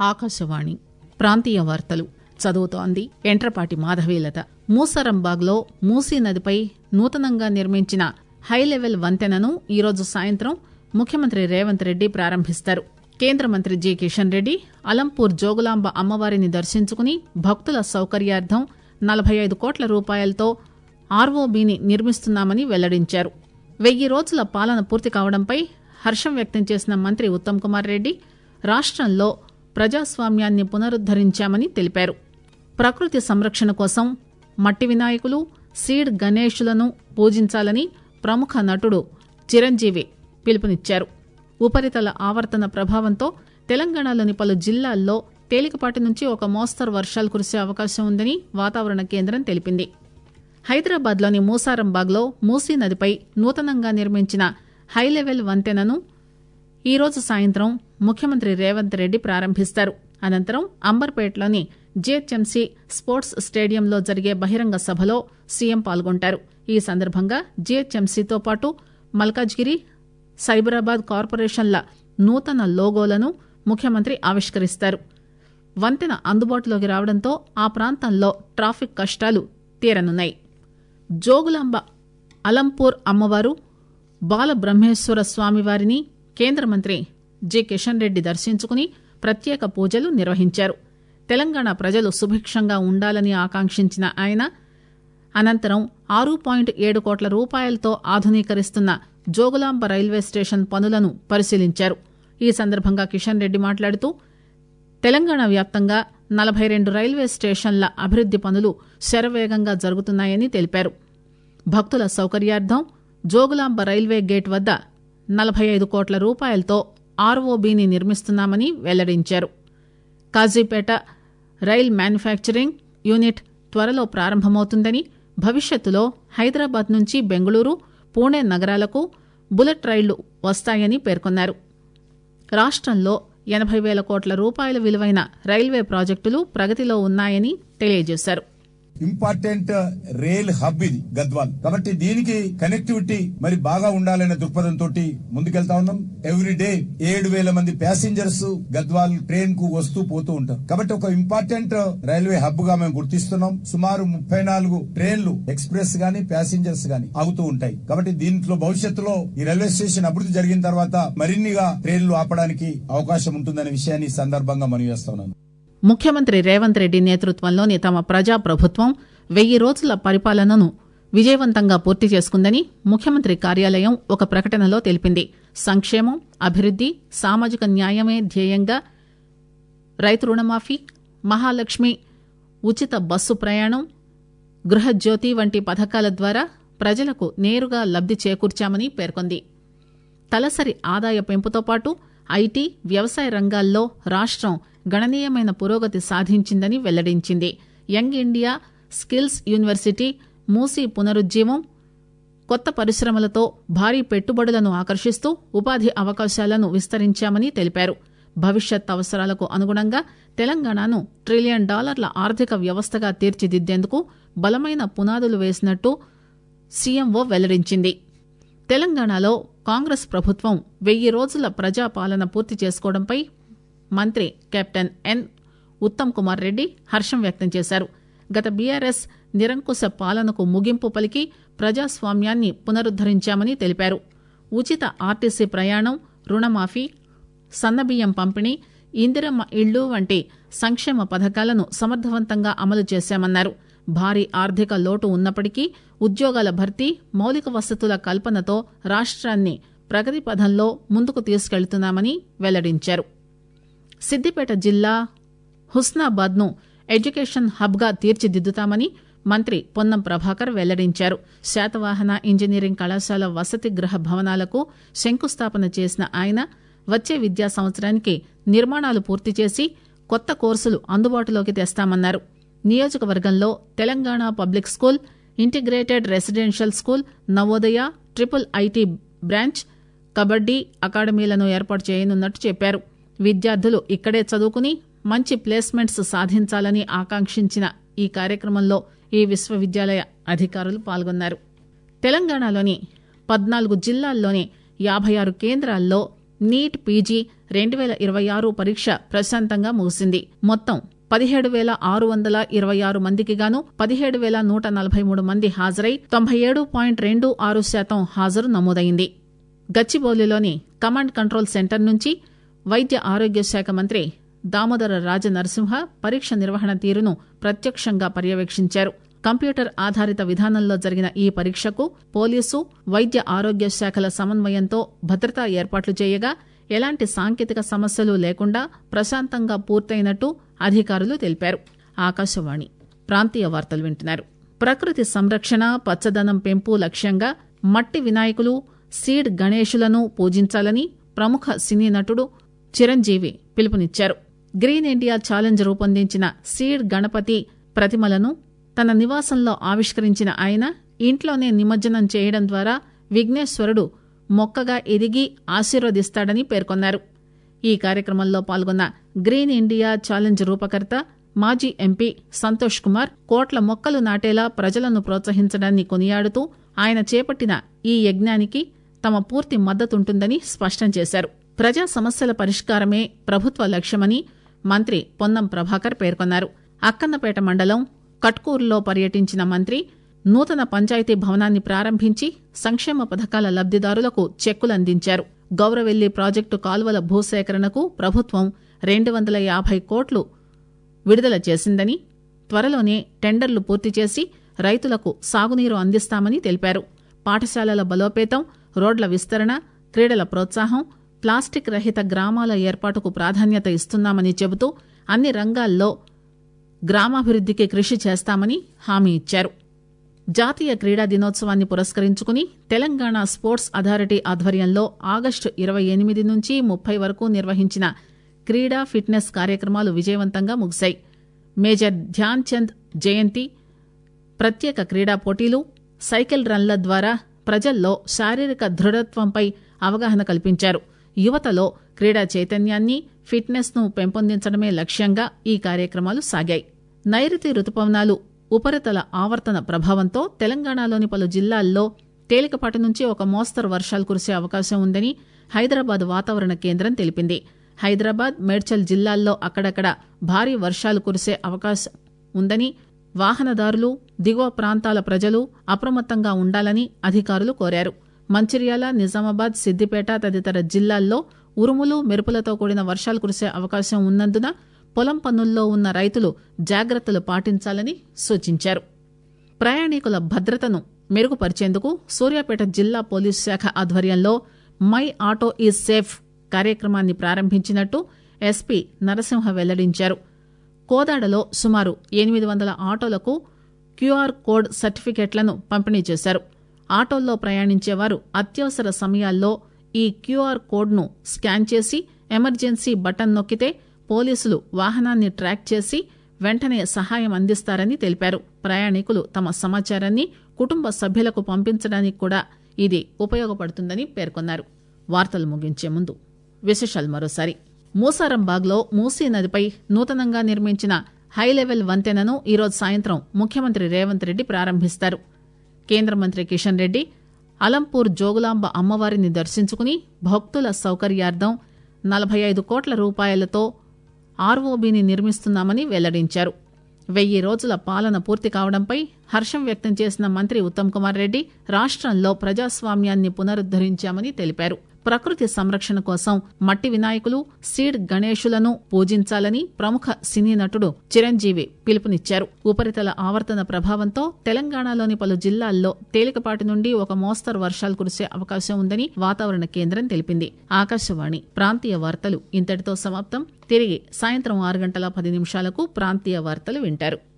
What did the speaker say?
ఆకాశవాణి ప్రాంతీయ వార్తలు చదువుతోంది ఎంట్రపాటి మాధవీలత మూసరంబాగ్లో మూసీ నదిపై నూతనంగా నిర్మించిన హైలెవెల్ వంతెనను ఈరోజు సాయంత్రం ముఖ్యమంత్రి రేవంత్ రెడ్డి ప్రారంభిస్తారు కేంద్ర మంత్రి జి కిషన్ రెడ్డి అలంపూర్ జోగులాంబ అమ్మవారిని దర్శించుకుని భక్తుల సౌకర్యార్థం నలభై ఐదు కోట్ల రూపాయలతో ఆర్ఓబీని నిర్మిస్తున్నామని వెల్లడించారు వెయ్యి రోజుల పాలన పూర్తి కావడంపై హర్షం వ్యక్తం చేసిన మంత్రి ఉత్తమ్ కుమార్ రెడ్డి రాష్టంలో ప్రజాస్వామ్యాన్ని పునరుద్దరించామని తెలిపారు ప్రకృతి సంరక్షణ కోసం మట్టి వినాయకులు సీడ్ గణేషులను పూజించాలని ప్రముఖ నటుడు చిరంజీవి పిలుపునిచ్చారు ఉపరితల ఆవర్తన ప్రభావంతో తెలంగాణలోని పలు జిల్లాల్లో తేలికపాటి నుంచి ఒక మోస్తరు వర్షాలు కురిసే అవకాశం ఉందని వాతావరణ కేంద్రం తెలిపింది హైదరాబాద్లోని మూసారంబాగ్లో మూసీ నదిపై నూతనంగా నిర్మించిన హైలెవెల్ వంతెనను ఈరోజు సాయంత్రం ముఖ్యమంత్రి రేవంత్ రెడ్డి ప్రారంభిస్తారు అనంతరం అంబర్పేటలోని జీహెచ్ఎంసీ స్పోర్ట్స్ స్టేడియంలో జరిగే బహిరంగ సభలో సీఎం పాల్గొంటారు ఈ సందర్భంగా జీహెచ్ఎంసీతో పాటు మల్కాజ్గిరి సైబరాబాద్ కార్పొరేషన్ల నూతన లోగోలను ముఖ్యమంత్రి ఆవిష్కరిస్తారు వంతెన అందుబాటులోకి రావడంతో ఆ ప్రాంతంలో ట్రాఫిక్ కష్టాలు తీరనున్నాయి జోగులాంబ అలంపూర్ అమ్మవారు బాలబ్రహ్మేశ్వర స్వామివారిని కేంద్ర మంత్రి జి కిషన్ రెడ్డి దర్శించుకుని ప్రత్యేక పూజలు నిర్వహించారు తెలంగాణ ప్రజలు సుభిక్షంగా ఉండాలని ఆకాంక్షించిన ఆయన అనంతరం ఆరు పాయింట్ ఏడు కోట్ల రూపాయలతో ఆధునీకరిస్తున్న జోగులాంబ రైల్వే స్టేషన్ పనులను పరిశీలించారు ఈ సందర్భంగా కిషన్ రెడ్డి మాట్లాడుతూ తెలంగాణ వ్యాప్తంగా నలభై రెండు రైల్వే స్టేషన్ల అభివృద్ది పనులు శరవేగంగా జరుగుతున్నాయని తెలిపారు భక్తుల సౌకర్యార్థం జోగులాంబ రైల్వే గేట్ వద్ద నలభై ఐదు కోట్ల రూపాయలతో ఆర్ఓబీని నిర్మిస్తున్నామని వెల్లడించారు కాజీపేట రైల్ మ్యానుఫ్యాక్చరింగ్ యూనిట్ త్వరలో ప్రారంభమవుతుందని భవిష్యత్తులో హైదరాబాద్ నుంచి బెంగళూరు పూణే నగరాలకు బుల్లెట్ రైళ్లు వస్తాయని పేర్కొన్నారు రాష్టంలో ఎనభై వేల కోట్ల రూపాయల విలువైన రైల్వే ప్రాజెక్టులు ప్రగతిలో ఉన్నాయని తెలియజేశారు ఇంపార్టెంట్ రైల్ హబ్ ఇది గద్వాల్ కాబట్టి దీనికి కనెక్టివిటీ మరి బాగా ఉండాలనే దృక్పథంతో ముందుకెళ్తా ఉన్నాం ఎవ్రీ డే ఏడు వేల మంది ప్యాసింజర్స్ గద్వాల్ ట్రైన్ కు వస్తూ పోతూ ఉంటారు కాబట్టి ఒక ఇంపార్టెంట్ రైల్వే హబ్ గా మేము గుర్తిస్తున్నాం సుమారు ముప్పై నాలుగు ట్రైన్లు ఎక్స్ప్రెస్ గాని ప్యాసింజర్స్ గాని ఆగుతూ ఉంటాయి కాబట్టి దీంట్లో భవిష్యత్తులో ఈ రైల్వే స్టేషన్ అభివృద్ధి జరిగిన తర్వాత మరిన్నిగా ట్రైన్లు ఆపడానికి అవకాశం ఉంటుందనే విషయాన్ని ఈ సందర్భంగా మనవి చేస్తా ఉన్నాను ముఖ్యమంత్రి రేవంత్ రెడ్డి నేతృత్వంలోని తమ ప్రజా ప్రభుత్వం వెయ్యి రోజుల పరిపాలనను విజయవంతంగా పూర్తి చేసుకుందని ముఖ్యమంత్రి కార్యాలయం ఒక ప్రకటనలో తెలిపింది సంక్షేమం అభివృద్ది సామాజిక న్యాయమే ధ్యేయంగా రైతు రుణమాఫీ మహాలక్ష్మి ఉచిత బస్సు ప్రయాణం గృహజ్యోతి వంటి పథకాల ద్వారా ప్రజలకు నేరుగా లబ్ది చేకూర్చామని పేర్కొంది తలసరి ఆదాయ పెంపుతో పాటు ఐటీ వ్యవసాయ రంగాల్లో రాష్టం గణనీయమైన పురోగతి సాధించిందని వెల్లడించింది young India skills university Musi పునరుజ్జీవం కొత్త పరిశ్రమలతో భారీ పెట్టుబడులను ఆకర్షిస్తూ ఉపాధి అవకాశాలను విస్తరించామని తెలిపారు భవిష్యత్ అవసరాలకు అనుగుణంగా తెలంగాణను ట్రిలియన్ డాలర్ల ఆర్థిక వ్యవస్థగా తీర్చిదిద్దేందుకు బలమైన పునాదులు వేసినట్టు సీఎంఓ వెల్లడించింది తెలంగాణలో కాంగ్రెస్ ప్రభుత్వం వెయ్యి రోజుల ప్రజాపాలన పూర్తి చేసుకోవడంపై మంత్రి కెప్టెన్ ఎన్ ఉత్తమ్ కుమార్ రెడ్డి హర్షం వ్యక్తం చేశారు గత బీఆర్ఎస్ నిరంకుశ పాలనకు ముగింపు పలికి ప్రజాస్వామ్యాన్ని పునరుద్దరించామని తెలిపారు ఉచిత ఆర్టీసీ ప్రయాణం రుణమాఫీ సన్నబియ్యం పంపిణీ ఇందిరమ్మ ఇళ్లు వంటి సంక్షేమ పథకాలను సమర్థవంతంగా అమలు చేశామన్నారు భారీ ఆర్థిక లోటు ఉన్నప్పటికీ ఉద్యోగాల భర్తీ మౌలిక వసతుల కల్పనతో రాష్ట్రాన్ని ప్రగతి పథంలో ముందుకు తీసుకెళ్తున్నామని వెల్లడించారు సిద్దిపేట జిల్లా హుస్నాబాద్ ను ఎడ్యుకేషన్ హబ్ గా తీర్చిదిద్దుతామని మంత్రి పొన్నం ప్రభాకర్ వెల్లడించారు శాతవాహన ఇంజనీరింగ్ కళాశాల వసతి గృహ భవనాలకు శంకుస్థాపన చేసిన ఆయన వచ్చే విద్యా సంవత్సరానికి నిర్మాణాలు పూర్తి చేసి కొత్త కోర్సులు అందుబాటులోకి తెస్తామన్నారు నియోజకవర్గంలో Telangana public school integrated residential school Navodaya triple IT branch kabaddi అకాడమీలను ఏర్పాటు చేయనున్నట్టు చెప్పారు విద్యార్థులు ఇక్కడే చదువుకుని మంచి ప్లేస్మెంట్స్ సాధించాలని ఆకాంక్షించిన ఈ కార్యక్రమంలో ఈ విశ్వవిద్యాలయ అధికారులు పాల్గొన్నారు తెలంగాణలోని పద్నాలుగు జిల్లాల్లోని యాభై ఆరు కేంద్రాల్లో నీట్ పీజీ రెండు వేల ఇరవై ఆరు పరీక్ష ప్రశాంతంగా ముగిసింది మొత్తం పదిహేడు వేల ఆరు వందల ఇరవై ఆరు మందికి గాను పదిహేడు వేల నూట నలభై మూడు మంది హాజరై తొంభై ఏడు పాయింట్ రెండు ఆరు శాతం హాజరు నమోదైంది గచ్చిబౌలిలోని కమాండ్ కంట్రోల్ సెంటర్ నుంచి వైద్య ఆరోగ్య శాఖ మంత్రి దామోదర రాజ నరసింహ పరీక్ష నిర్వహణ తీరును ప్రత్యక్షంగా పర్యవేక్షించారు కంప్యూటర్ ఆధారిత విధానంలో జరిగిన ఈ పరీక్షకు పోలీసు వైద్య ఆరోగ్య శాఖల సమన్వయంతో భద్రతా ఏర్పాట్లు చేయగా ఎలాంటి సాంకేతిక సమస్యలు లేకుండా ప్రశాంతంగా పూర్తయినట్టు అధికారులు తెలిపారు ఆకాశవాణి ప్రాంతీయ వార్తలు వింటున్నారు ప్రకృతి సంరక్షణ పచ్చదనం పెంపు లక్ష్యంగా మట్టి వినాయకులు సీడ్ గణేశులను పూజించాలని ప్రముఖ సినీ నటుడు చిరంజీవి పిలుపునిచ్చారు గ్రీన్ ఇండియా ఛాలెంజ్ రూపొందించిన సీడ్ గణపతి ప్రతిమలను తన నివాసంలో ఆవిష్కరించిన ఆయన ఇంట్లోనే నిమజ్జనం చేయడం ద్వారా విఘ్నేశ్వరుడు మొక్కగా ఎదిగి ఆశీర్వదిస్తాడని పేర్కొన్నారు ఈ కార్యక్రమంలో పాల్గొన్న గ్రీన్ ఇండియా ఛాలెంజ్ రూపకర్త మాజీ ఎంపీ సంతోష్ కుమార్ కోట్ల మొక్కలు నాటేలా ప్రజలను ప్రోత్సహించడాన్ని కొనియాడుతూ ఆయన చేపట్టిన ఈ యజ్ఞానికి తమ పూర్తి మద్దతుంటుందని స్పష్టం చేశారు ప్రజా సమస్యల పరిష్కారమే ప్రభుత్వ లక్ష్యమని మంత్రి పొన్నం ప్రభాకర్ పేర్కొన్నారు అక్కన్నపేట మండలం కట్కూరులో పర్యటించిన మంత్రి నూతన పంచాయతీ భవనాన్ని ప్రారంభించి సంక్షేమ పథకాల లబ్దిదారులకు చెక్కులు అందించారు గౌరవెల్లి ప్రాజెక్టు కాలువల భూసేకరణకు ప్రభుత్వం రెండు వందల యాభై కోట్లు విడుదల చేసిందని త్వరలోనే టెండర్లు పూర్తి చేసి రైతులకు సాగునీరు అందిస్తామని తెలిపారు పాఠశాలల బలోపేతం రోడ్ల విస్తరణ క్రీడల ప్రోత్సాహం ప్లాస్టిక్ రహిత గ్రామాల ఏర్పాటుకు ప్రాధాన్యత ఇస్తున్నామని చెబుతూ అన్ని రంగాల్లో గ్రామాభివృద్దికి కృషి చేస్తామని హామీ ఇచ్చారు జాతీయ క్రీడా దినోత్సవాన్ని పురస్కరించుకుని తెలంగాణ స్పోర్ట్స్ అథారిటీ ఆధ్వర్యంలో ఆగస్టు ఇరవై ఎనిమిది నుంచి ముప్పై వరకు నిర్వహించిన క్రీడా ఫిట్నెస్ కార్యక్రమాలు విజయవంతంగా ముగిశాయి మేజర్ ధ్యాన్ చంద్ జయంతి ప్రత్యేక క్రీడా పోటీలు సైకిల్ రన్ల ద్వారా ప్రజల్లో శారీరక దృఢత్వంపై అవగాహన కల్పించారు యువతలో క్రీడా చైతన్యాన్ని ఫిట్నెస్ ను పెంపొందించడమే లక్ష్యంగా ఈ కార్యక్రమాలు సాగాయి నైరుతి రుతుపవనాలు ఉపరితల ఆవర్తన ప్రభావంతో తెలంగాణలోని పలు జిల్లాల్లో తేలికపాటి నుంచి ఒక మోస్తరు వర్షాలు కురిసే అవకాశం ఉందని హైదరాబాద్ వాతావరణ కేంద్రం తెలిపింది హైదరాబాద్ మేడ్చల్ జిల్లాల్లో అక్కడక్కడ భారీ వర్షాలు కురిసే అవకాశం ఉందని వాహనదారులు దిగువ ప్రాంతాల ప్రజలు అప్రమత్తంగా ఉండాలని అధికారులు కోరారు మంచిర్యాల నిజామాబాద్ సిద్దిపేట తదితర జిల్లాల్లో ఉరుములు మెరుపులతో కూడిన వర్షాలు కురిసే అవకాశం ఉన్నందున పొలం పనుల్లో ఉన్న రైతులు జాగ్రత్తలు పాటించాలని సూచించారు ప్రయాణికుల భద్రతను మెరుగుపరిచేందుకు సూర్యాపేట జిల్లా పోలీసు శాఖ ఆధ్వర్యంలో మై ఆటో ఈజ్ సేఫ్ కార్యక్రమాన్ని ప్రారంభించినట్టు ఎస్పీ నరసింహ వెల్లడించారు కోదాడలో సుమారు ఎనిమిది వందల ఆటోలకు క్యూఆర్ కోడ్ సర్టిఫికెట్లను పంపిణీ చేశారు ఆటోల్లో ప్రయాణించేవారు అత్యవసర సమయాల్లో ఈ క్యూఆర్ కోడ్ను స్కాన్ చేసి ఎమర్జెన్సీ బటన్ నొక్కితే పోలీసులు వాహనాన్ని ట్రాక్ చేసి వెంటనే సహాయం అందిస్తారని తెలిపారు ప్రయాణికులు తమ సమాచారాన్ని కుటుంబ సభ్యులకు పంపించడానికి కూడా ఇది ఉపయోగపడుతుందని పేర్కొన్నారు వార్తలు ముగించే ముందు విశేషాలు మరోసారి మూసారంబాగ్లో మూసీ నదిపై నూతనంగా నిర్మించిన హైలెవెల్ వంతెనను ఈరోజు సాయంత్రం ముఖ్యమంత్రి రేవంత్ రెడ్డి ప్రారంభిస్తారు కేంద్ర మంత్రి కిషన్ రెడ్డి అలంపూర్ జోగులాంబ అమ్మవారిని దర్శించుకుని భక్తుల సౌకర్యార్థం నలభై ఐదు కోట్ల రూపాయలతో ఆర్ఓబీని నిర్మిస్తున్నామని వెల్లడించారు వెయ్యి రోజుల పాలన పూర్తి కావడంపై హర్షం వ్యక్తం చేసిన మంత్రి ఉత్తమ్ కుమార్ రెడ్డి రాష్ట్రంలో ప్రజాస్వామ్యాన్ని పునరుద్దరించామని తెలిపారు ప్రకృతి సంరక్షణ కోసం మట్టి వినాయకులు సీడ్ గణేశులను పూజించాలని ప్రముఖ సినీ నటుడు చిరంజీవి పిలుపునిచ్చారు ఉపరితల ఆవర్తన ప్రభావంతో తెలంగాణలోని పలు జిల్లాల్లో తేలికపాటి నుండి ఒక మోస్తరు వర్షాలు కురిసే అవకాశం ఉందని వాతావరణ కేంద్రం తెలిపింది ఆకాశవాణి ప్రాంతీయ వార్తలు ఇంతటితో సమాప్తం తిరిగి సాయంత్రం ఆరు గంటల పది నిమిషాలకు ప్రాంతీయ వార్తలు వింటారు